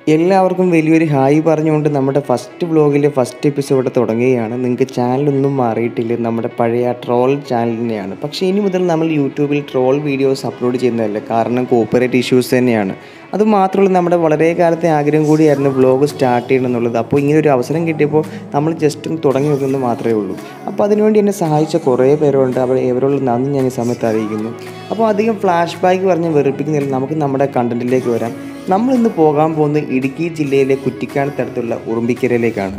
എല്ലാവർക്കും വലിയൊരു ഹായ് പറഞ്ഞുകൊണ്ട് നമ്മുടെ ഫസ്റ്റ് വ്ലോഗിലെ ഫസ്റ്റ് എപ്പിസോഡ് തുടങ്ങുകയാണ് നിങ്ങൾക്ക് ചാനലൊന്നും മാറിയിട്ടില്ല നമ്മുടെ പഴയ ട്രോൾ ചാനൽ തന്നെയാണ് പക്ഷേ ഇനി മുതൽ നമ്മൾ യൂട്യൂബിൽ ട്രോൾ വീഡിയോസ് അപ്ലോഡ് ചെയ്യുന്നതല്ല കാരണം കോപ്പറേറ്റ് ഇഷ്യൂസ് തന്നെയാണ് അത് മാത്രമല്ല നമ്മുടെ വളരെ കാലത്തെ ആഗ്രഹം കൂടിയായിരുന്നു വ്ലോഗ് സ്റ്റാർട്ട് ചെയ്യണം എന്നുള്ളത് അപ്പോൾ ഇങ്ങനെ ഒരു അവസരം കിട്ടിയപ്പോൾ നമ്മൾ ജസ്റ്റ് ഒന്ന് തുടങ്ങി വെക്കുന്നത് മാത്രമേ ഉള്ളൂ അപ്പോൾ അതിനുവേണ്ടി എന്നെ സഹായിച്ച കുറേ പേരുണ്ട് അവർ ഇവരോട് നന്ദി ഞാൻ ഈ സമയത്ത് അറിയിക്കുന്നു അപ്പോൾ അധികം ഫ്ലാഷ് ബാക്ക് പറഞ്ഞ് വെറുപ്പിക്കുന്നില്ല നമുക്ക് നമ്മുടെ കണ്ടന്റിലേക്ക് വരാം നമ്മൾ ഇന്ന് പോകാൻ പോകുന്നത് ഇടുക്കി ജില്ലയിലെ കുറ്റിക്കാനത്തടുത്തുള്ള ഉറുമ്പിക്കരയിലേക്കാണ്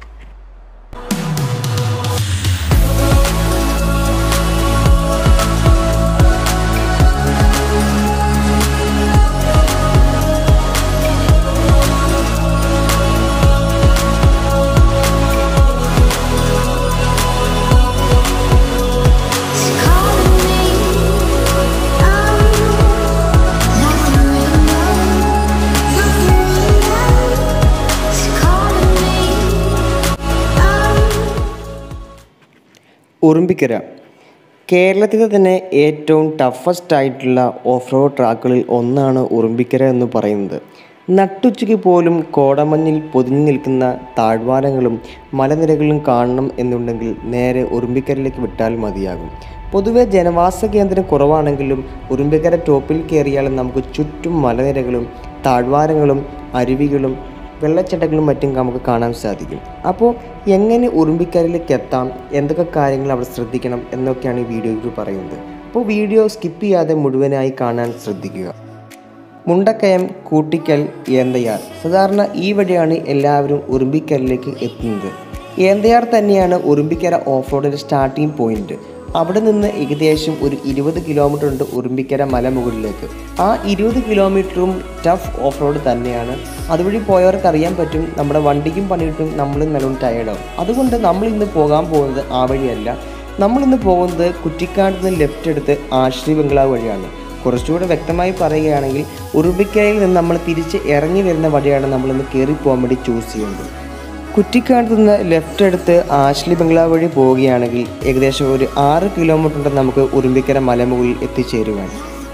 ഉറുമ്പിക്കര കേരളത്തിലെ തന്നെ ഏറ്റവും ടഫസ്റ്റ് ആയിട്ടുള്ള ഓഫ് റോഡ് ട്രാക്കുകളിൽ ഒന്നാണ് ഉറുമ്പിക്കര എന്ന് പറയുന്നത് നട്ടുച്ചയ്ക്ക് പോലും കോടമഞ്ഞിൽ പൊതിഞ്ഞു നിൽക്കുന്ന താഴ്വാരങ്ങളും മലനിരകളും കാണണം എന്നുണ്ടെങ്കിൽ നേരെ ഉറുമ്പിക്കരയിലേക്ക് വിട്ടാൽ മതിയാകും പൊതുവെ ജനവാസ കേന്ദ്രം കുറവാണെങ്കിലും ഉറുമ്പിക്കര ടോപ്പിൽ കയറിയാൽ നമുക്ക് ചുറ്റും മലനിരകളും താഴ്വാരങ്ങളും അരുവികളും വെള്ളച്ചാട്ടങ്ങളും മറ്റും നമുക്ക് കാണാൻ സാധിക്കും അപ്പോൾ എങ്ങനെ ഉറുമ്പിക്കരയിലേക്ക് എത്താം എന്തൊക്കെ കാര്യങ്ങൾ അവിടെ ശ്രദ്ധിക്കണം എന്നൊക്കെയാണ് ഈ വീഡിയോയിൽ പറയുന്നത് അപ്പോൾ വീഡിയോ സ്കിപ്പ് ചെയ്യാതെ മുഴുവനായി കാണാൻ ശ്രദ്ധിക്കുക മുണ്ടക്കയം കൂട്ടിക്കൽ ഏന്തയാർ സാധാരണ ഈ വഴിയാണ് എല്ലാവരും ഉറുമ്പിക്കരയിലേക്ക് എത്തുന്നത് ഏന്തയാർ തന്നെയാണ് ഉറുമ്പിക്കര ഓഫ് റോഡിൻ്റെ സ്റ്റാർട്ടിംഗ് പോയിന്റ് അവിടെ നിന്ന് ഏകദേശം ഒരു ഇരുപത് കിലോമീറ്റർ ഉണ്ട് ഉറുമ്പിക്കര മലമുകളിലേക്ക് ആ ഇരുപത് കിലോമീറ്ററും ടഫ് ഓഫ് റോഡ് തന്നെയാണ് അതുവഴി പോയവർക്ക് അറിയാൻ പറ്റും നമ്മുടെ വണ്ടിക്കും പണിയിട്ടും നമ്മൾ നല്ലോണം ടയേർഡാവും അതുകൊണ്ട് നമ്മൾ ഇന്ന് പോകാൻ പോകുന്നത് ആ വഴിയല്ല നമ്മൾ ഇന്ന് പോകുന്നത് കുറ്റിക്കാട് നിന്ന് ലെഫ്റ്റ് എടുത്ത് ആശ്രീ ബംഗ്ലാവ് വഴിയാണ് കുറച്ചുകൂടെ വ്യക്തമായി പറയുകയാണെങ്കിൽ ഉറുമ്പിക്കരയിൽ നിന്ന് നമ്മൾ തിരിച്ച് ഇറങ്ങി വരുന്ന വഴിയാണ് നമ്മളിന്ന് കയറി പോകാൻ വേണ്ടി ചൂസ് ചെയ്യുന്നത് കുറ്റിക്കാട് നിന്ന് ലെഫ്റ്റ് എടുത്ത് ആശ്ലി ബംഗ്ലാവ് വഴി പോവുകയാണെങ്കിൽ ഏകദേശം ഒരു ആറ് കിലോമീറ്റർ ഉണ്ട് നമുക്ക് ഉറുമ്പിക്കര മലമുകളിൽ എത്തിച്ചേരുവാൻ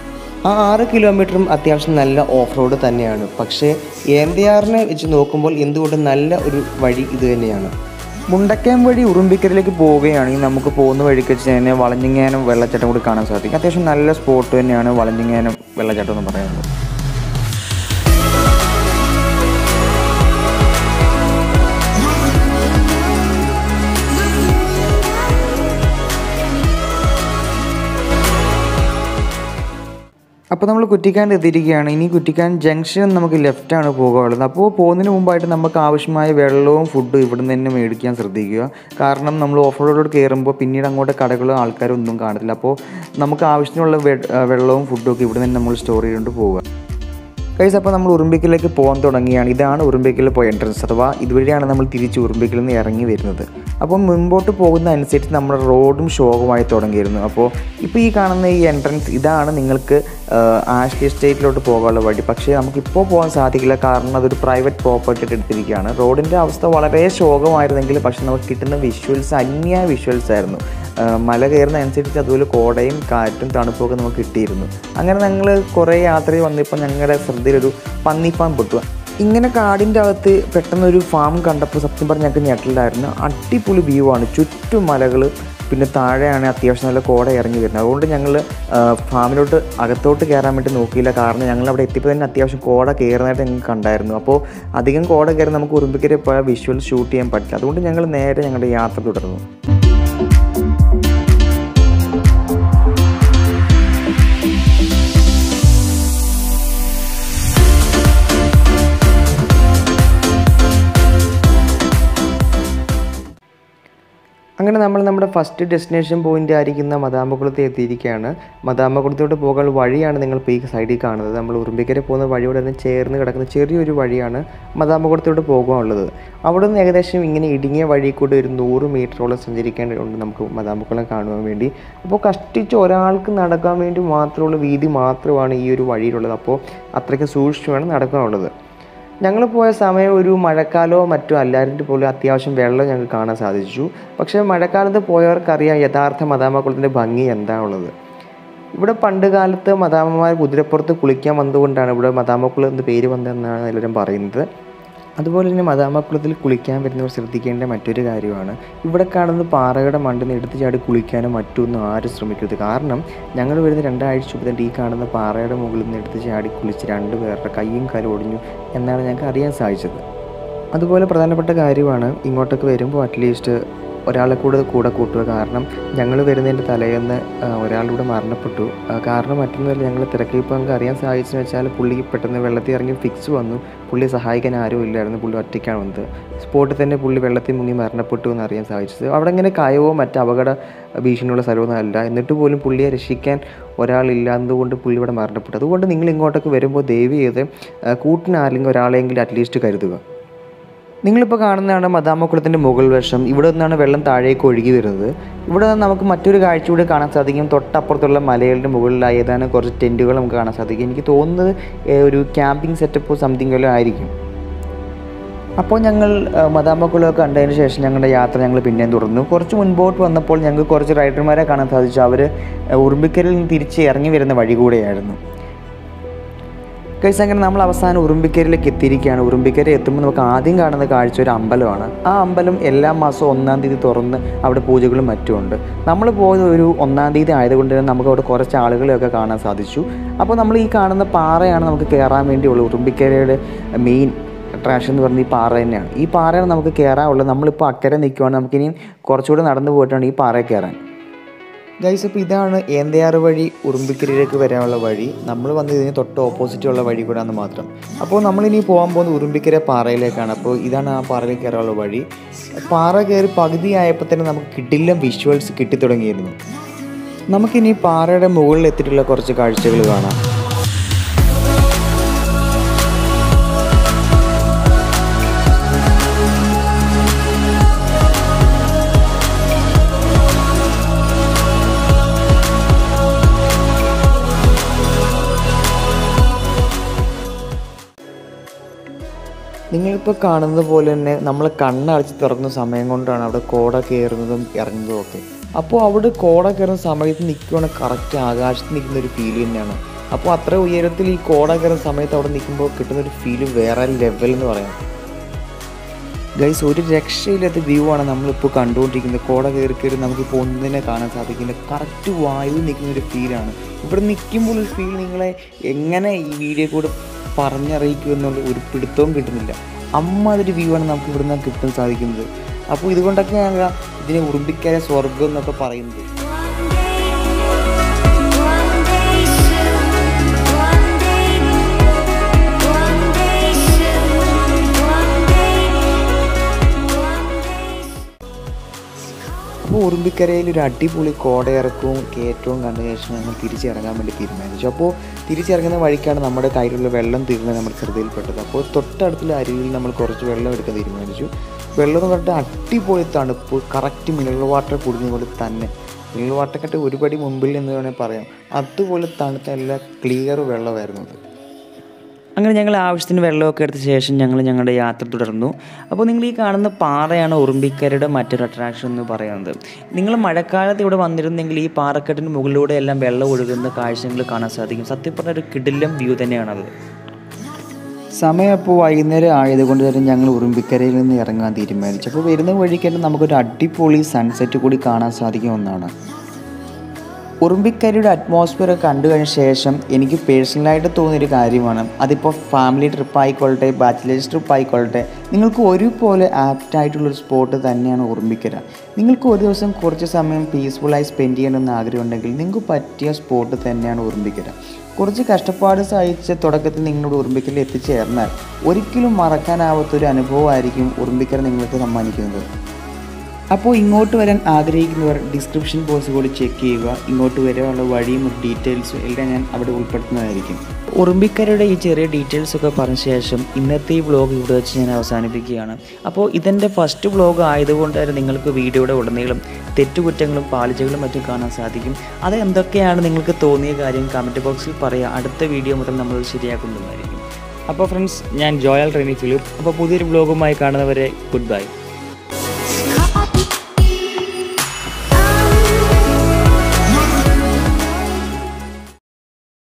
ആ ആറ് കിലോമീറ്ററും അത്യാവശ്യം നല്ല ഓഫ് റോഡ് തന്നെയാണ് പക്ഷേ ഏന്തയാറിനെ വെച്ച് നോക്കുമ്പോൾ എന്തുകൊണ്ടും നല്ല ഒരു വഴി ഇത് തന്നെയാണ് മുണ്ടക്കയം വഴി ഉറുമ്പിക്കരയിലേക്ക് പോവുകയാണെങ്കിൽ നമുക്ക് പോകുന്ന വഴിക്ക് വെച്ച് തന്നെ വളഞ്ഞിങ്ങാനം വെള്ളച്ചാട്ടം കൂടി കാണാൻ സാധിക്കും അത്യാവശ്യം നല്ല സ്പോട്ട് തന്നെയാണ് വളഞ്ഞിങ്ങാനം വെള്ളച്ചാട്ടം എന്ന് പറയുന്നത് അപ്പോൾ നമ്മൾ കുറ്റിക്കാണ്ട് എത്തിയിരിക്കുകയാണ് ഇനി കുറ്റിക്കാൻ ജംഗ്ഷൻ നമുക്ക് ലെഫ്റ്റാണ് പോകാനുള്ളത് അപ്പോൾ പോകുന്നതിന് മുമ്പായിട്ട് നമുക്ക് ആവശ്യമായ വെള്ളവും ഫുഡും ഇവിടെ നിന്ന് തന്നെ മേടിക്കാൻ ശ്രദ്ധിക്കുക കാരണം നമ്മൾ ഓഫ് റോഡിലോട്ട് കയറുമ്പോൾ പിന്നീട് അങ്ങോട്ട് കടകളും ആൾക്കാരും ഒന്നും കാണത്തില്ല അപ്പോൾ നമുക്ക് ആവശ്യത്തിനുള്ള വെ- വെള്ളവും ഫുഡും ഒക്കെ ഇവിടെ നിന്ന് നമ്മൾ സ്റ്റോർ ചെയ്തുകൊണ്ട് പോവുക കൈസ് അപ്പോൾ നമ്മൾ ഉറുമ്പിക്കലേക്ക് പോകാൻ തുടങ്ങിയാണ് ഇതാണ് ഉറുമ്പിക്കൽ പോയ എൻട്രൻസ് അഥവാ ഇതുവഴിയാണ് നമ്മൾ തിരിച്ച് ഉറുമ്പിക്കൽ നിന്ന് ഇറങ്ങി വരുന്നത് അപ്പോൾ മുൻപോട്ട് പോകുന്ന അനുസരിച്ച് നമ്മുടെ റോഡും ഷോകുമായി തുടങ്ങിയിരുന്നു അപ്പോൾ ഇപ്പോൾ ഈ കാണുന്ന ഈ എൻട്രൻസ് ഇതാണ് നിങ്ങൾക്ക് ആഷ്ലി എസ്റ്റേറ്റിലോട്ട് പോകാനുള്ള വഴി പക്ഷേ നമുക്കിപ്പോൾ പോകാൻ സാധിക്കില്ല കാരണം അതൊരു പ്രൈവറ്റ് പ്രോപ്പർട്ടി ആയിട്ട് എടുത്തിരിക്കുകയാണ് റോഡിൻ്റെ അവസ്ഥ വളരെ ശോകമായിരുന്നെങ്കിൽ പക്ഷേ നമുക്ക് കിട്ടുന്ന വിഷ്വൽസ് അന്യ വിഷ്വൽസ് ആയിരുന്നു ആ, മല കയറുന്ന അനുസരിച്ച് അതുപോലെ കോടയും കാറ്റും തണുപ്പൊക്കെ നമുക്ക് കിട്ടിയിരുന്നു അങ്ങനെ ഞങ്ങൾ കുറേ യാത്രയിൽ വന്നപ്പോൾ ഞങ്ങളുടെ ശ്രദ്ധയിലൊരു പന്നിഫാം പൊട്ടു ഇങ്ങനെ കാടിൻ്റെ അകത്ത് പെട്ടെന്നൊരു ഫാം കണ്ടപ്പോൾ സത്യം പറഞ്ഞാൽ ഞങ്ങൾക്ക് ഞെട്ടലായിരുന്നു അടിപൊളി വ്യൂ ആണ് ചുറ്റും മലകൾ പിന്നെ താഴെയാണ് അത്യാവശ്യം നല്ല കോട ഇറങ്ങി വരുന്നത് അതുകൊണ്ട് ഞങ്ങൾ ഫാമിലോട്ട് അകത്തോട്ട് കയറാൻ വേണ്ടി നോക്കിയില്ല കാരണം ഞങ്ങൾ അവിടെ എത്തിയപ്പോൾ തന്നെ അത്യാവശ്യം കോട കയറുന്നതായിട്ട് ഞങ്ങൾക്ക് കണ്ടായിരുന്നു അപ്പോൾ അധികം കോട കയറി നമുക്ക് ഉറുമ്പിക്കരെ പോയ വിഷ്വൽ ഷൂട്ട് ചെയ്യാൻ പറ്റില്ല അതുകൊണ്ട് ഞങ്ങൾ നേരെ ഞങ്ങളുടെ യാത്ര തുടർന്നു അങ്ങനെ നമ്മൾ നമ്മുടെ ഫസ്റ്റ് ഡെസ്റ്റിനേഷൻ പോയിന്റ് ആയിരിക്കുന്ന മദാമകുളത്ത് എത്തിയിരിക്കുകയാണ് മദാമകുളത്തോട്ട് പോകാൻ വഴിയാണ് നിങ്ങൾ ഇപ്പോൾ ഈ സൈഡിൽ കാണുന്നത് നമ്മൾ ഉറുമ്പിക്കര പോകുന്ന വഴിയോട് തന്നെ ചേർന്ന് കിടക്കുന്ന ചെറിയൊരു വഴിയാണ് മദാമകുളത്തോട്ട് പോകാനുള്ളത് അവിടെ നിന്ന് ഏകദേശം ഇങ്ങനെ ഇടുങ്ങിയ വഴി കൂടി ഒരു നൂറ് മീറ്ററോളം സഞ്ചരിക്കേണ്ടതുണ്ട് നമുക്ക് മദാമക്കുളം കാണുവാൻ വേണ്ടി അപ്പോൾ കഷ്ടിച്ച് ഒരാൾക്ക് നടക്കാൻ വേണ്ടി മാത്രമുള്ള വീതി മാത്രമാണ് ഈ ഒരു വഴിയിലുള്ളത് അപ്പോൾ അത്രയ്ക്ക് സൂക്ഷിച്ചുമാണ് നടക്കാനുള്ളത് ഞങ്ങൾ പോയ സമയം ഒരു മഴക്കാലമോ മറ്റോ അല്ലായിരുന്നിട്ട് പോലും അത്യാവശ്യം വെള്ളം ഞങ്ങൾക്ക് കാണാൻ സാധിച്ചു പക്ഷേ മഴക്കാലത്ത് പോയവർക്കറിയാം യഥാർത്ഥ മദാമക്കുളത്തിൻ്റെ ഭംഗി എന്താണുള്ളത് ഇവിടെ പണ്ട് കാലത്ത് മദാമ്മമാർ കുതിരപ്പുറത്ത് കുളിക്കാൻ വന്നതുകൊണ്ടാണ് ഇവിടെ മദാമക്കുളം എന്ന് പേര് വന്നതെന്നാണ് എല്ലാവരും പറയുന്നത് അതുപോലെ തന്നെ മദാമക്കുളത്തിൽ കുളിക്കാൻ വരുന്നവർ ശ്രദ്ധിക്കേണ്ട മറ്റൊരു കാര്യമാണ് ഇവിടെ കാണുന്ന പാറയുടെ മണ്ടിൽ നിന്ന് എടുത്ത് ചാടി കുളിക്കാനോ മറ്റൊന്നും ആരും ശ്രമിക്കരുത് കാരണം ഞങ്ങൾ വരുന്ന രണ്ടാഴ്ച മുമ്പ് തന്നെ ഈ കാണുന്ന പാറയുടെ മുകളിൽ നിന്ന് എടുത്ത് ചാടി കുളിച്ച് രണ്ട് പേരുടെ കൈയും കാലും ഒടിഞ്ഞു എന്നാണ് ഞങ്ങൾക്ക് അറിയാൻ സാധിച്ചത് അതുപോലെ പ്രധാനപ്പെട്ട കാര്യമാണ് ഇങ്ങോട്ടൊക്കെ വരുമ്പോൾ അറ്റ്ലീസ്റ്റ് ഒരാളെ കൂടെ കൂടെ കൂട്ടുക കാരണം ഞങ്ങൾ വരുന്നതിൻ്റെ തലേന്ന് ആ, ഒരാളിവിടെ മരണപ്പെട്ടു ആ, കാരണം മറ്റൊന്നുമല്ല ഞങ്ങൾ തിരക്കിയപ്പോൾ നമുക്ക് അറിയാൻ സാധിച്ചെന്ന് വെച്ചാൽ പുള്ളി പെട്ടെന്ന് വെള്ളത്തിൽ ഇറങ്ങി ഫിക്സ് വന്നു പുള്ളിയെ സഹായിക്കാൻ ആരും ഇല്ലായിരുന്നു പുള്ളി ഒറ്റയ്ക്കാണ് വന്നത് സ്പോട്ടിൽ തന്നെ പുള്ളി വെള്ളത്തിൽ മുങ്ങി മരണപ്പെട്ടു എന്ന് അറിയാൻ സാധിച്ചത് അവിടെ ഇങ്ങനെ കയവോ മറ്റ് അപകട ഭീഷണിയുള്ള സ്ഥലമൊന്നും അല്ല എന്നിട്ട് പോലും പുള്ളിയെ രക്ഷിക്കാൻ ഒരാളില്ലാത്തതുകൊണ്ട് പുള്ളി ഇവിടെ മരണപ്പെട്ടു അതുകൊണ്ട് നിങ്ങൾ ഇങ്ങോട്ടൊക്കെ വരുമ്പോൾ ദയവ് ചെയ്ത് ആ, കൂട്ടിന് ആരെങ്കിലും ഒരാളെങ്കിലും അറ്റ്ലീസ്റ്റ് കരുതുക നിങ്ങളിപ്പോൾ കാണുന്നതാണ് മദാമക്കുളത്തിൻ്റെ മുകൾ വശം ഇവിടെ നിന്നാണ് വെള്ളം താഴേക്ക് ഒഴുകി വരുന്നത് ഇവിടെ നിന്ന് നമുക്ക് മറ്റൊരു കാഴ്ച കൂടി കാണാൻ സാധിക്കും തൊട്ടപ്പുറത്തുള്ള മലകളുടെ മുകളിലായി ഏതാനും കുറച്ച് ടെൻറ്റുകൾ നമുക്ക് കാണാൻ സാധിക്കും എനിക്ക് തോന്നുന്നത് ഏ, ഒരു ക്യാമ്പിംഗ് സെറ്റപ്പോ സംതിങ് വല്ലതും ആയിരിക്കും അപ്പോൾ ഞങ്ങൾ ആ, മദാമക്കുളമൊക്കെ കണ്ടതിന് ശേഷം ഞങ്ങളുടെ യാത്ര ഞങ്ങൾ പിന്നെയും തുടർന്നു കുറച്ച് മുൻപോട്ട് വന്നപ്പോൾ ഞങ്ങൾക്ക് കുറച്ച് റൈഡർമാരെ കാണാൻ സാധിച്ചു അവർ ഉറുമ്പിക്കരിൽ നിന്ന് തിരിച്ച് ഇറങ്ങി വരുന്ന വഴി കൂടെയായിരുന്നു കഴിച്ച് അങ്ങനെ നമ്മൾ അവസാനം ഉറുമ്പിക്കരിലേക്ക് എത്തിയിരിക്കുകയാണ് ഉറുമ്പിക്കര എത്തുമ്പോൾ നമുക്ക് ആദ്യം കാണുന്ന കാഴ്ച ഒരു അമ്പലമാണ് ആ അമ്പലം എല്ലാ മാസവും ഒന്നാം തീയതി തുറന്ന് അവിടെ പൂജകളും മറ്റുമുണ്ട് നമ്മൾ പോയത് ഒരു ഒന്നാം തീയതി ആയതുകൊണ്ട് തന്നെ നമുക്ക് അവിടെ കുറച്ച് ആളുകളെയൊക്കെ കാണാൻ സാധിച്ചു അപ്പോൾ നമ്മൾ ഈ കാണുന്ന പാറയാണ് നമുക്ക് കയറാൻ വേണ്ടിയുള്ളത് ഉറുമ്പിക്കരയുടെ മെയിൻ അട്രാക്ഷൻ എന്ന് പറയുന്നത് ഈ പാറ തന്നെയാണ് ഈ പാറയാണ് നമുക്ക് കയറാനുള്ളത് നമ്മളിപ്പോൾ അക്കരെ നിൽക്കുവാണ് നമുക്കിനിയും കുറച്ചുകൂടെ നടന്നു പോയിട്ടാണ് ഈ പാറയിൽ കയറാൻ ഗൈസ് അപ്പോൾ ഇതാണ് ഏന്തയാറ് വഴി ഉറുമ്പിക്കരിയിലേക്ക് വരാനുള്ള വഴി നമ്മൾ വന്ന് ഇതിന് തൊട്ട് ഓപ്പോസിറ്റ് ഉള്ള വഴി കൂടാന്ന് മാത്രം അപ്പോൾ നമ്മളിനി പോകാൻ പോകുന്നത് ഉറുമ്പിക്കര പാറയിലേക്കാണ് അപ്പോൾ ഇതാണ് ആ പാറയിലേക്ക് കയറാനുള്ള വഴി പാറ കയറി പകുതിയായപ്പോൾ തന്നെ നമുക്ക് കിട്ടില്ല വിഷ്വൽസ് കിട്ടിത്തുടങ്ങിയിരുന്നു നമുക്കിനി പാറയുടെ മുകളിൽ എത്തിയിട്ടുള്ള കുറച്ച് കാഴ്ചകൾ കാണാം നിങ്ങളിപ്പോൾ കാണുന്നത് പോലെ തന്നെ നമ്മൾ കണ്ണടച്ച് തുറക്കുന്ന സമയം കൊണ്ടാണ് അവിടെ കോട കയറുന്നതും ഇറങ്ങുന്നതും ഒക്കെ അപ്പോൾ അവിടെ കോട കയറുന്ന സമയത്ത് നിൽക്കുകയാണെങ്കിൽ കറക്റ്റ് ആകാശത്ത് നിൽക്കുന്ന ഒരു ഫീൽ തന്നെയാണ് അപ്പോൾ അത്ര ഉയരത്തിൽ ഈ കോട കയറുന്ന സമയത്ത് അവിടെ നിൽക്കുമ്പോൾ കിട്ടുന്ന ഒരു ഫീല് വേറെ ലെവൽ എന്ന് പറയാം ഗൈസ് ഒരു രക്ഷയില്ലാത്ത വ്യൂ ആണ് നമ്മളിപ്പോൾ കണ്ടുകൊണ്ടിരിക്കുന്നത് കോട കയറി കയറി നമുക്ക് പോകുന്നതിനെ കാണാൻ സാധിക്കുന്നത് കറക്റ്റ് വായു നിൽക്കുന്ന ഒരു ഫീലാണ് ഇവിടെ നിൽക്കുമ്പോൾ ഒരു ഫീൽ നിങ്ങളെ എങ്ങനെ ഈ വീഡിയോ കൂടെ പറഞ്ഞറിയിക്കും എന്നുള്ള ഒരു പിടുത്തവും കിട്ടുന്നില്ല അമ്മാതിരി വ്യൂ ആണ് നമുക്ക് ഇവിടെ നിന്ന് കിട്ടാൻ സാധിക്കുന്നത് അപ്പോൾ ഇതുകൊണ്ടൊക്കെയാണ് ഇതിനെ ഉറുമ്പിക്കാരെ സ്വർഗം എന്നൊക്കെ പറയുന്നത് One day soon, one day, one day soon, one day, one day. അപ്പോൾ ഉറുമ്പിക്കരയിൽ ഒരു അടിപൊളി കോടയിറക്കവും കയറ്റവും കണ്ട ശേഷം ഞങ്ങൾ തിരിച്ചിറങ്ങാൻ വേണ്ടി തീരുമാനിച്ചു അപ്പോൾ തിരിച്ചിറങ്ങുന്ന വഴിക്കാണ് നമ്മുടെ കയ്യിലുള്ള വെള്ളം തീർന്നത് നമ്മൾ ശ്രദ്ധയിൽപ്പെട്ടത് അപ്പോൾ തൊട്ടടുത്തുള്ള അരുവിയിൽ നമ്മൾ കുറച്ച് വെള്ളം എടുക്കാൻ തീരുമാനിച്ചു വെള്ളം എന്ന് പറഞ്ഞിട്ട് അടിപൊളി തണുപ്പ് കറക്റ്റ് മിനറൽ വാട്ടർ കുടിക്കുന്ന പോലെ തന്നെ മിനറൽ വാട്ടർ കട്ട് ഒരുപടി മുമ്പിൽ എന്ന് വേണമെങ്കിൽ പറയാം അതുപോലെ തണുത്ത നല്ല ക്ലിയർ വെള്ളമായിരുന്നു അത് അങ്ങനെ ഞങ്ങൾ ആവശ്യത്തിന് വെള്ളമൊക്കെ എടുത്ത ശേഷം ഞങ്ങൾ ഞങ്ങളുടെ യാത്ര തുടർന്നു അപ്പോൾ നിങ്ങൾ ഈ കാണുന്ന പാറയാണ് ഉറുമ്പിക്കരയുടെ മറ്റൊരു അട്രാക്ഷൻ എന്ന് പറയുന്നത് നിങ്ങൾ മഴക്കാലത്ത് ഇവിടെ വന്നിരുന്നെങ്കിൽ ഈ പാറക്കെട്ടിന് മുകളിലൂടെ എല്ലാം വെള്ളം ഒഴുകുന്ന കാഴ്ച നിങ്ങൾ കാണാൻ സാധിക്കും സത്യം പറഞ്ഞ ഒരു കിടിലം വ്യൂ തന്നെയാണത് സമയം അപ്പോൾ വൈകുന്നേരം ആയതുകൊണ്ട് തന്നെ ഞങ്ങൾ ഉറുമ്പിക്കരയിൽ നിന്ന് ഇറങ്ങാൻ തീരുമാനിച്ചു അപ്പോൾ വരുന്ന വഴിക്ക് തന്നെ നമുക്കൊരു അടിപൊളി സൺസെറ്റ് കൂടി കാണാൻ സാധിക്കുന്ന ഒന്നാണ് ഉറുമ്പിക്കരിയുടെ അറ്റ്മോസ്ഫിയർ കണ്ടു കഴിഞ്ഞ ശേഷം എനിക്ക് പേഴ്സണലായിട്ട് തോന്നിയൊരു കാര്യമാണ് അതിപ്പോൾ ഫാമിലി ട്രിപ്പ് ആയിക്കൊള്ളട്ടെ ബാച്ചിലേഴ്സ് ട്രിപ്പ് ആയിക്കൊള്ളട്ടെ നിങ്ങൾക്ക് ഒരുപോലെ ആപ്റ്റായിട്ടുള്ളൊരു സ്പോട്ട് തന്നെയാണ് ഉറുമ്പിക്കര നിങ്ങൾക്ക് ഒരു ദിവസം കുറച്ച് സമയം പീസ്ഫുള്ളായി സ്പെൻഡ് ചെയ്യണമെന്ന് ആഗ്രഹമുണ്ടെങ്കിൽ നിങ്ങൾക്ക് പറ്റിയ സ്പോട്ട് തന്നെയാണ് ഉറുമ്പിക്കര കുറച്ച് കഷ്ടപ്പാട് സഹിച്ച് തുടക്കത്തിൽ നിങ്ങളുടെ ഉറുമ്പിക്കരയിൽ എത്തിച്ചേർന്നാൽ ഒരിക്കലും മറക്കാനാവാത്തൊരു അനുഭവമായിരിക്കും ഉറുമ്പിക്കര നിങ്ങൾക്ക് സമ്മാനിക്കുന്നത് അപ്പോൾ ഇങ്ങോട്ട് വരാൻ ആഗ്രഹിക്കുന്നവർ ഡിസ്ക്രിപ്ഷൻ ബോക്സ് കൂടി ചെക്ക് ചെയ്യുക ഇങ്ങോട്ട് വരാനുള്ള വഴിയും ഡീറ്റെയിൽസും എല്ലാം ഞാൻ അവിടെ ഉൾപ്പെടുത്തുന്നതായിരിക്കും ഉറുമ്പിക്കരയുടെ ഈ ചെറിയ ഡീറ്റെയിൽസ് ഒക്കെ പറഞ്ഞ ശേഷം ഇന്നത്തെ ഈ വ്ളോഗ് ഇവിടെ വെച്ച് ഞാൻ അവസാനിപ്പിക്കുകയാണ് അപ്പോൾ ഇതെൻ്റെ ഫസ്റ്റ് വ്ളോഗ് ആയതുകൊണ്ട് തന്നെ നിങ്ങൾക്ക് വീഡിയോയുടെ ഉടനീളം തെറ്റുകുറ്റങ്ങളും പാളിച്ചകളും മറ്റും കാണാൻ സാധിക്കും അത് എന്തൊക്കെയാണ് നിങ്ങൾക്ക് തോന്നിയ കാര്യം കമൻറ്റ് ബോക്സിൽ പറയുക അടുത്ത വീഡിയോ മുതൽ നമ്മൾ ശരിയാക്കുന്നതായിരിക്കും അപ്പോൾ ഫ്രണ്ട്സ് ഞാൻ ജോയൽ റെനി ഫിലിപ്പ് അപ്പോൾ പുതിയൊരു വ്ളോഗുമായി കാണുന്നവരെ ഗുഡ് ബൈ